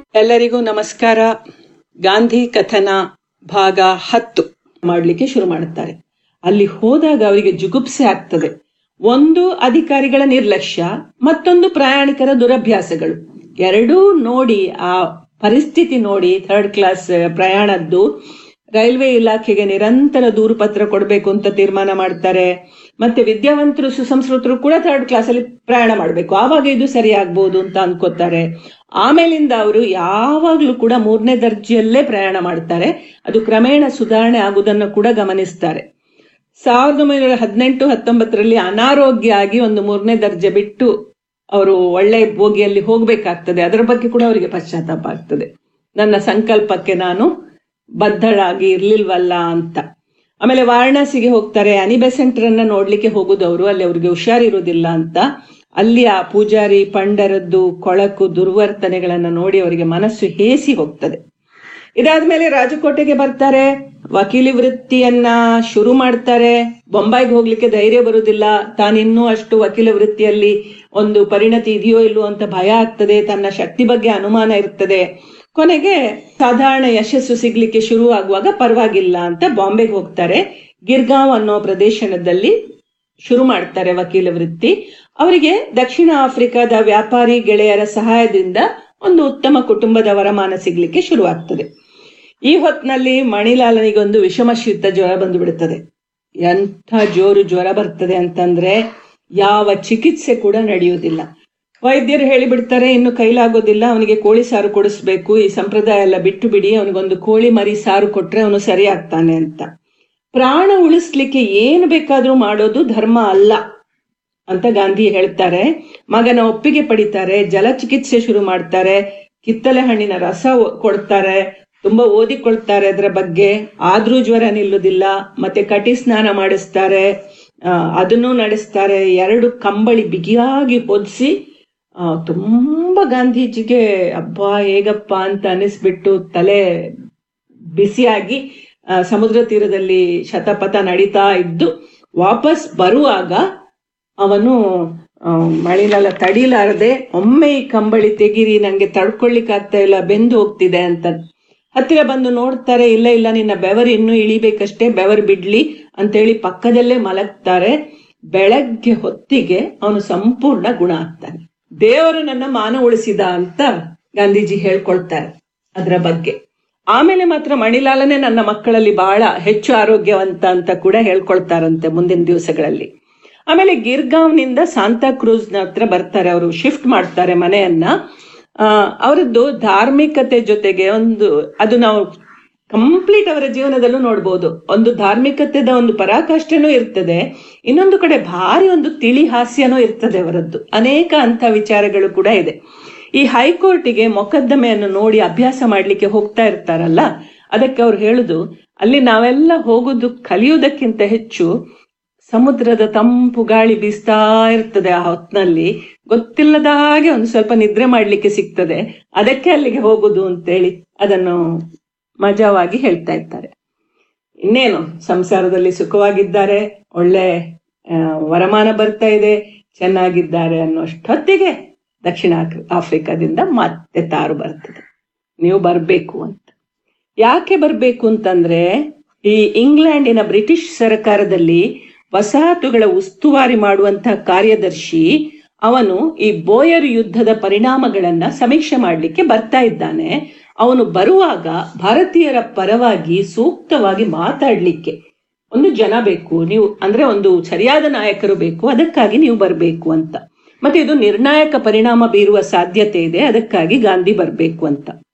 ಎಲ್ಲರಿಗೂ ನಮಸ್ಕಾರ ಗಾಂಧಿ ಕಥನ ಭಾಗ ಹತ್ತು ಮಾಡಲಿಕ್ಕೆ ಶುರು ಮಾಡುತ್ತಾರೆ ಅಲ್ಲಿ ಹೋದಾಗ ಅವರಿಗೆ ಜುಗುಪ್ಸೆ ಆಗ್ತದೆ ಒಂದು ಅಧಿಕಾರಿಗಳ ನಿರ್ಲಕ್ಷ್ಯ ಮತ್ತೊಂದು ಪ್ರಯಾಣಿಕರ ದುರಭ್ಯಾಸಗಳು ಎರಡೂ ನೋಡಿ ಆ ಪರಿಸ್ಥಿತಿ ನೋಡಿ ಥರ್ಡ್ ಕ್ಲಾಸ್ ಪ್ರಯಾಣದ್ದು ರೈಲ್ವೆ ಇಲಾಖೆಗೆ ನಿರಂತರ ದೂರು ಪತ್ರ ಕೊಡಬೇಕು ಅಂತ ತೀರ್ಮಾನ ಮಾಡ್ತಾರೆ ಮತ್ತೆ ವಿದ್ಯಾವಂತರು ಸುಸಂಸ್ಕೃತರು ಕೂಡ ಥರ್ಡ್ ಕ್ಲಾಸ್ ಅಲ್ಲಿ ಪ್ರಯಾಣ ಮಾಡಬೇಕು ಆವಾಗ ಇದು ಸರಿ ಆಗ್ಬೋದು ಅಂತ ಅನ್ಕೋತಾರೆ ಆಮೇಲಿಂದ ಅವರು ಯಾವಾಗ್ಲೂ ಕೂಡ ಮೂರನೇ ದರ್ಜೆಯಲ್ಲೇ ಪ್ರಯಾಣ ಮಾಡ್ತಾರೆ ಅದು ಕ್ರಮೇಣ ಸುಧಾರಣೆ ಆಗುವುದನ್ನು ಕೂಡ ಗಮನಿಸ್ತಾರೆ ಸಾವಿರದ ಒಂಬೈನೂರ ಹದಿನೆಂಟು ಹತ್ತೊಂಬತ್ತರಲ್ಲಿ ಅನಾರೋಗ್ಯ ಆಗಿ ಒಂದು ಮೂರನೇ ದರ್ಜೆ ಬಿಟ್ಟು ಅವರು ಒಳ್ಳೆ ಬೋಗಿಯಲ್ಲಿ ಹೋಗ್ಬೇಕಾಗ್ತದೆ ಅದರ ಬಗ್ಗೆ ಕೂಡ ಅವರಿಗೆ ಪಶ್ಚಾತ್ತಾಪ ಆಗ್ತದೆ ನನ್ನ ಸಂಕಲ್ಪಕ್ಕೆ ನಾನು ಬದ್ಧಳಾಗಿ ಇರ್ಲಿಲ್ವಲ್ಲ ಅಂತ ಆಮೇಲೆ ವಾರಣಾಸಿಗೆ ಹೋಗ್ತಾರೆ ಅನಿ ಬೆಸೆಂಟ್ರನ್ನ ನೋಡ್ಲಿಕ್ಕೆ ಹೋಗುದು ಅವರು ಅಲ್ಲಿ ಅವ್ರಿಗೆ ಹುಷಾರಿರುವುದಿಲ್ಲ ಅಂತ ಅಲ್ಲಿ ಆ ಪೂಜಾರಿ ಪಂಡರದ್ದು ಕೊಳಕು ದುರ್ವರ್ತನೆಗಳನ್ನ ನೋಡಿ ಅವರಿಗೆ ಮನಸ್ಸು ಹೇಸಿ ಹೋಗ್ತದೆ ಇದಾದ್ಮೇಲೆ ರಾಜಕೋಟೆಗೆ ಬರ್ತಾರೆ ವಕೀಲಿ ವೃತ್ತಿಯನ್ನ ಶುರು ಮಾಡ್ತಾರೆ ಬೊಂಬಾಯಿಗೆ ಹೋಗ್ಲಿಕ್ಕೆ ಧೈರ್ಯ ಬರುವುದಿಲ್ಲ ತಾನಿನ್ನೂ ಅಷ್ಟು ವಕೀಲ ವೃತ್ತಿಯಲ್ಲಿ ಒಂದು ಪರಿಣತಿ ಇದೆಯೋ ಇಲ್ಲೋ ಅಂತ ಭಯ ಆಗ್ತದೆ ತನ್ನ ಶಕ್ತಿ ಬಗ್ಗೆ ಅನುಮಾನ ಇರ್ತದೆ ಕೊನೆಗೆ ಸಾಧಾರಣ ಯಶಸ್ಸು ಸಿಗ್ಲಿಕ್ಕೆ ಶುರು ಆಗುವಾಗ ಪರವಾಗಿಲ್ಲ ಅಂತ ಬಾಂಬೆಗೆ ಹೋಗ್ತಾರೆ ಗಿರ್ಗಾಂವ್ ಅನ್ನೋ ಪ್ರದೇಶದಲ್ಲಿ ಶುರು ಮಾಡ್ತಾರೆ ವಕೀಲ ವೃತ್ತಿ ಅವರಿಗೆ ದಕ್ಷಿಣ ಆಫ್ರಿಕಾದ ವ್ಯಾಪಾರಿ ಗೆಳೆಯರ ಸಹಾಯದಿಂದ ಒಂದು ಉತ್ತಮ ಕುಟುಂಬದ ವರಮಾನ ಸಿಗ್ಲಿಕ್ಕೆ ಶುರುವಾಗ್ತದೆ ಈ ಹೊತ್ನಲ್ಲಿ ಮಣಿಲಾಲನಿಗೊಂದು ವಿಷಮ ಶೀತ ಜ್ವರ ಬಂದು ಬಿಡುತ್ತದೆ ಎಂಥ ಜೋರು ಜ್ವರ ಬರ್ತದೆ ಅಂತಂದ್ರೆ ಯಾವ ಚಿಕಿತ್ಸೆ ಕೂಡ ನಡೆಯುವುದಿಲ್ಲ ವೈದ್ಯರು ಹೇಳಿಬಿಡ್ತಾರೆ ಇನ್ನು ಕೈಲಾಗೋದಿಲ್ಲ ಅವನಿಗೆ ಕೋಳಿ ಸಾರು ಕೊಡಿಸ್ಬೇಕು ಈ ಸಂಪ್ರದಾಯ ಎಲ್ಲ ಬಿಟ್ಟು ಬಿಡಿ ಅವನಿಗೊಂದು ಕೋಳಿ ಮರಿ ಸಾರು ಕೊಟ್ರೆ ಅವನು ಸರಿ ಆಗ್ತಾನೆ ಅಂತ ಪ್ರಾಣ ಉಳಿಸ್ಲಿಕ್ಕೆ ಏನು ಬೇಕಾದ್ರೂ ಮಾಡೋದು ಧರ್ಮ ಅಲ್ಲ ಅಂತ ಗಾಂಧಿ ಹೇಳ್ತಾರೆ ಮಗನ ಒಪ್ಪಿಗೆ ಪಡಿತಾರೆ ಜಲಚಿಕಿತ್ಸೆ ಶುರು ಮಾಡ್ತಾರೆ ಕಿತ್ತಲೆ ಹಣ್ಣಿನ ರಸ ಕೊಡ್ತಾರೆ ತುಂಬಾ ಓದಿಕೊಳ್ತಾರೆ ಅದರ ಬಗ್ಗೆ ಆದ್ರೂ ಜ್ವರ ನಿಲ್ಲುವುದಿಲ್ಲ ಮತ್ತೆ ಕಟಿ ಸ್ನಾನ ಮಾಡಿಸ್ತಾರೆ ಅದನ್ನು ನಡೆಸ್ತಾರೆ ಎರಡು ಕಂಬಳಿ ಬಿಗಿಯಾಗಿ ಹೊದಿಸಿ ತುಂಬಾ ಗಾಂಧೀಜಿಗೆ ಅಬ್ಬಾ ಹೇಗಪ್ಪ ಅಂತ ಅನಿಸ್ಬಿಟ್ಟು ತಲೆ ಬಿಸಿಯಾಗಿ ಸಮುದ್ರ ತೀರದಲ್ಲಿ ಶತಪಥ ನಡೀತಾ ಇದ್ದು ವಾಪಸ್ ಬರುವಾಗ ಅವನು ಮಳಿಲೆಲ್ಲ ತಡಿಲಾರದೆ ಒಮ್ಮೆ ಈ ಕಂಬಳಿ ತೆಗಿರಿ ನಂಗೆ ತಡ್ಕೊಳ್ಲಿಕ್ಕೆ ಆಗ್ತಾ ಇಲ್ಲ ಬೆಂದು ಹೋಗ್ತಿದೆ ಅಂತ ಹತ್ತಿರ ಬಂದು ನೋಡ್ತಾರೆ ಇಲ್ಲ ಇಲ್ಲ ನಿನ್ನ ಬೆವರು ಇನ್ನೂ ಇಳಿಬೇಕಷ್ಟೇ ಬೆವರು ಬಿಡ್ಲಿ ಅಂತೇಳಿ ಪಕ್ಕದಲ್ಲೇ ಮಲಗ್ತಾರೆ ಬೆಳಗ್ಗೆ ಹೊತ್ತಿಗೆ ಅವನು ಸಂಪೂರ್ಣ ಗುಣ ಆಗ್ತಾನೆ ದೇವರು ನನ್ನ ಮಾನ ಉಳಿಸಿದ ಅಂತ ಗಾಂಧೀಜಿ ಹೇಳ್ಕೊಳ್ತಾರೆ ಅದರ ಬಗ್ಗೆ ಆಮೇಲೆ ಮಾತ್ರ ಮಣಿಲಾಲನೇ ನನ್ನ ಮಕ್ಕಳಲ್ಲಿ ಬಹಳ ಹೆಚ್ಚು ಆರೋಗ್ಯವಂತ ಅಂತ ಕೂಡ ಹೇಳ್ಕೊಳ್ತಾರಂತೆ ಮುಂದಿನ ದಿವಸಗಳಲ್ಲಿ ಆಮೇಲೆ ಗಿರ್ಗಾಂವ್ನಿಂದ ಸಾಂತಾ ಕ್ರೂಸ್ನ ಹತ್ರ ಬರ್ತಾರೆ ಅವರು ಶಿಫ್ಟ್ ಮಾಡ್ತಾರೆ ಮನೆಯನ್ನ ಅವರದ್ದು ಧಾರ್ಮಿಕತೆ ಜೊತೆಗೆ ಒಂದು ಅದು ನಾವು ಕಂಪ್ಲೀಟ್ ಅವರ ಜೀವನದಲ್ಲೂ ನೋಡ್ಬೋದು ಒಂದು ಧಾರ್ಮಿಕತೆದ ಒಂದು ಪರಾಕಾಷ್ಠನೂ ಇರ್ತದೆ ಇನ್ನೊಂದು ಕಡೆ ಭಾರಿ ಒಂದು ತಿಳಿ ಹಾಸ್ಯನೂ ಇರ್ತದೆ ಅವರದ್ದು ಅನೇಕ ಅಂತ ವಿಚಾರಗಳು ಕೂಡ ಇದೆ ಈ ಹೈಕೋರ್ಟಿಗೆ ಮೊಕದ್ದಮೆಯನ್ನು ನೋಡಿ ಅಭ್ಯಾಸ ಮಾಡ್ಲಿಕ್ಕೆ ಹೋಗ್ತಾ ಇರ್ತಾರಲ್ಲ ಅದಕ್ಕೆ ಅವ್ರು ಹೇಳುದು ಅಲ್ಲಿ ನಾವೆಲ್ಲ ಹೋಗುದು ಕಲಿಯುವುದಕ್ಕಿಂತ ಹೆಚ್ಚು ಸಮುದ್ರದ ತಂಪು ಗಾಳಿ ಬೀಸ್ತಾ ಇರ್ತದೆ ಆ ಹೊತ್ನಲ್ಲಿ ಗೊತ್ತಿಲ್ಲದ ಹಾಗೆ ಒಂದು ಸ್ವಲ್ಪ ನಿದ್ರೆ ಮಾಡ್ಲಿಕ್ಕೆ ಸಿಗ್ತದೆ ಅದಕ್ಕೆ ಅಲ್ಲಿಗೆ ಹೋಗುದು ಅಂತೇಳಿ ಅದನ್ನು ಮಜವಾಗಿ ಹೇಳ್ತಾ ಇರ್ತಾರೆ ಇನ್ನೇನು ಸಂಸಾರದಲ್ಲಿ ಸುಖವಾಗಿದ್ದಾರೆ ಒಳ್ಳೆ ವರಮಾನ ಬರ್ತಾ ಇದೆ ಚೆನ್ನಾಗಿದ್ದಾರೆ ಅನ್ನೋಷ್ಟೊತ್ತಿಗೆ ದಕ್ಷಿಣ ಆಫ್ರಿಕಾದಿಂದ ಮತ್ತೆ ತಾರು ಬರ್ತದೆ ನೀವು ಬರಬೇಕು ಅಂತ ಯಾಕೆ ಬರಬೇಕು ಅಂತಂದ್ರೆ ಈ ಇಂಗ್ಲೆಂಡಿನ ಬ್ರಿಟಿಷ್ ಸರ್ಕಾರದಲ್ಲಿ ವಸಾಹತುಗಳ ಉಸ್ತುವಾರಿ ಮಾಡುವಂತಹ ಕಾರ್ಯದರ್ಶಿ ಅವನು ಈ ಬೋಯರ್ ಯುದ್ಧದ ಪರಿಣಾಮಗಳನ್ನ ಸಮೀಕ್ಷೆ ಮಾಡಲಿಕ್ಕೆ ಬರ್ತಾ ಇದ್ದಾನೆ ಅವನು ಬರುವಾಗ ಭಾರತೀಯರ ಪರವಾಗಿ ಸೂಕ್ತವಾಗಿ ಮಾತಾಡ್ಲಿಕ್ಕೆ ಒಂದು ಜನ ಬೇಕು ನೀವು ಅಂದ್ರೆ ಒಂದು ಸರಿಯಾದ ನಾಯಕರು ಬೇಕು ಅದಕ್ಕಾಗಿ ನೀವು ಬರಬೇಕು ಅಂತ ಮತ್ತೆ ಇದು ನಿರ್ಣಾಯಕ ಪರಿಣಾಮ ಬೀರುವ ಸಾಧ್ಯತೆ ಇದೆ ಅದಕ್ಕಾಗಿ ಗಾಂಧಿ ಬರಬೇಕು ಅಂತ